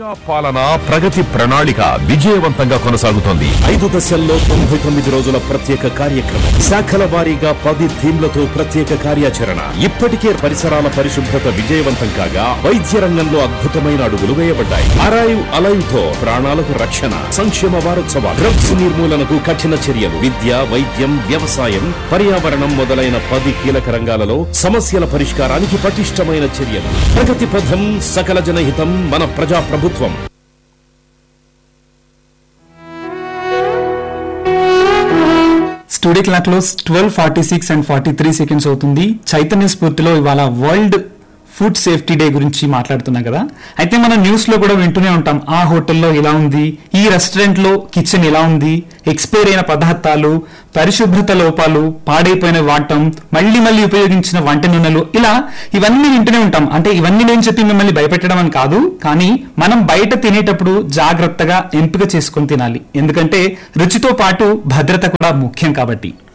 పాలన ప్రగతి ప్రణాళిక విజయవంతంగా కొనసాగుతోంది ఐదు దశల్లో తొంభై తొమ్మిది రోజుల ప్రత్యేక కార్యక్రమం శాఖల వారీగా పది థీమ్లతో ప్రత్యేక కార్యాచరణ ఇప్పటికే పరిసరాల పరిశుభ్రత విజయవంతం కాగా వైద్య రంగంలో అద్భుతమైన అడుగులు వేయబడ్డాయి అరైవ్ అలైవ్ తో ప్రాణాలకు రక్షణ సంక్షేమ వారోత్సవాలు డ్రగ్స్ నిర్మూలనకు కఠిన చర్యలు విద్య వైద్యం వ్యవసాయం పర్యావరణం మొదలైన పది కీలక రంగాలలో సమస్యల పరిష్కారానికి పటిష్టమైన చర్యలు ప్రగతి పథం సకల జనహితం మన ప్రజా ప్రభుత్వం స్టూడియో క్లాక్ లో twelve forty six and forty three seconds అవుతుంది చైతన్య స్ఫూర్తిలో ఇవాళ వరల్డ్ ఫుడ్ సేఫ్టీ డే గురించి మాట్లాడుతున్నాం కదా అయితే మనం న్యూస్ లో కూడా వింటూనే ఉంటాం ఆ హోటల్లో ఇలా ఉంది ఈ రెస్టారెంట్ లో కిచెన్ ఇలా ఉంది ఎక్స్పైర్ అయిన పదార్థాలు పరిశుభ్రత లోపాలు పాడైపోయిన వాడటం మళ్ళీ మళ్ళీ ఉపయోగించిన వంట నూనెలు ఇలా ఇవన్నీ వింటూనే ఉంటాం అంటే ఇవన్నీ నేను చెప్పి మిమ్మల్ని భయపెట్టడం అని కాదు కానీ మనం బయట తినేటప్పుడు జాగ్రత్తగా ఎంపిక చేసుకొని తినాలి ఎందుకంటే రుచితో పాటు భద్రత కూడా ముఖ్యం కాబట్టి